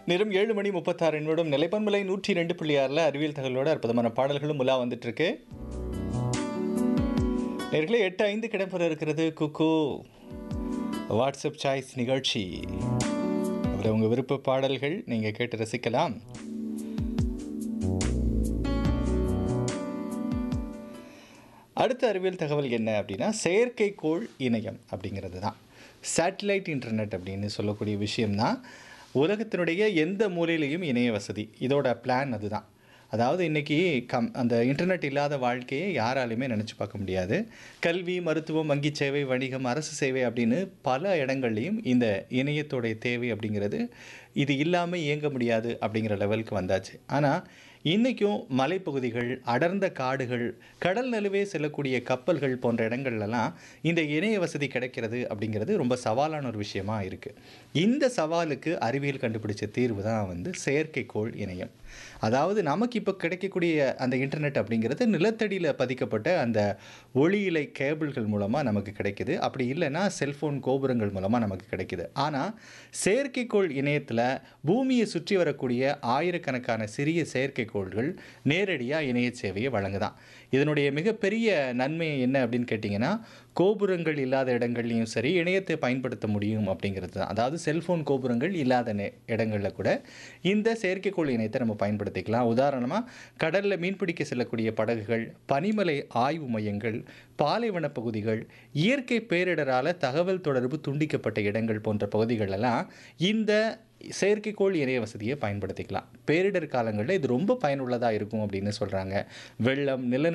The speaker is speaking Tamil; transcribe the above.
நேரம் ஏழு மணி முப்பத்தாறு நிமிடம் நிலைப்பன்மலை நூற்றி ரெண்டு புள்ளி ஆறில் அறிவியல் தகவலோட அற்புதமான பாடல்களும் உலா வந்துட்டு இருக்கு நேர்களே எட்டு ஐந்து கிடப்புற இருக்கிறது குக்கு வாட்ஸ்அப் சாய்ஸ் நிகழ்ச்சி அதில் உங்கள் விருப்ப பாடல்கள் நீங்கள் கேட்டு ரசிக்கலாம் அடுத்த அறிவியல் தகவல் என்ன அப்படின்னா செயற்கைக்கோள் இணையம் அப்படிங்கிறது தான் சேட்டலைட் இன்டர்நெட் அப்படின்னு சொல்லக்கூடிய விஷயம்தான் உலகத்தினுடைய எந்த மூலையிலையும் இணைய வசதி இதோட பிளான் அதுதான் அதாவது இன்றைக்கி கம் அந்த இன்டர்நெட் இல்லாத வாழ்க்கையை யாராலையுமே நினச்சி பார்க்க முடியாது கல்வி மருத்துவம் வங்கி சேவை வணிகம் அரசு சேவை அப்படின்னு பல இடங்கள்லையும் இந்த இணையத்தோடைய தேவை அப்படிங்கிறது இது இல்லாமல் இயங்க முடியாது அப்படிங்கிற லெவலுக்கு வந்தாச்சு ஆனால் இன்றைக்கும் மலைப்பகுதிகள் அடர்ந்த காடுகள் கடல் நழுவே செல்லக்கூடிய கப்பல்கள் போன்ற இடங்கள்லாம் இந்த இணைய வசதி கிடைக்கிறது அப்படிங்கிறது ரொம்ப சவாலான ஒரு விஷயமா இருக்குது இந்த சவாலுக்கு அறிவியல் கண்டுபிடிச்ச தீர்வு தான் வந்து செயற்கைக்கோள் இணையம் அதாவது நமக்கு இப்போ கிடைக்கக்கூடிய அந்த இன்டர்நெட் அப்படிங்கிறது நிலத்தடியில் பதிக்கப்பட்ட அந்த ஒளியிலை கேபிள்கள் மூலமாக நமக்கு கிடைக்குது அப்படி இல்லைன்னா செல்ஃபோன் கோபுரங்கள் மூலமாக நமக்கு கிடைக்குது ஆனால் செயற்கைக்கோள் இணையத்தில் பூமியை சுற்றி வரக்கூடிய ஆயிரக்கணக்கான சிறிய செயற்கைக்கோள்கள் நேரடியாக இணைய சேவையை வழங்குதான் இதனுடைய மிகப்பெரிய நன்மை என்ன அப்படின்னு கேட்டிங்கன்னா கோபுரங்கள் இல்லாத இடங்கள்லையும் சரி இணையத்தை பயன்படுத்த முடியும் அப்படிங்கிறது தான் அதாவது செல்ஃபோன் கோபுரங்கள் இல்லாத நே இடங்களில் கூட இந்த செயற்கைக்கோள் இணையத்தை நம்ம பயன்படுத்திக்கலாம் உதாரணமாக கடலில் மீன்பிடிக்க செல்லக்கூடிய படகுகள் பனிமலை ஆய்வு மையங்கள் பாலைவன பகுதிகள் இயற்கை பேரிடரால் தகவல் தொடர்பு துண்டிக்கப்பட்ட இடங்கள் போன்ற பகுதிகளெல்லாம் இந்த செயற்கைக்கோள் இணைய வசதியை பயன்படுத்திக்கலாம் பேரிடர் காலங்களில் இது ரொம்ப பயனுள்ளதாக இருக்கும் அப்படின்னு சொல்கிறாங்க வெள்ளம் நில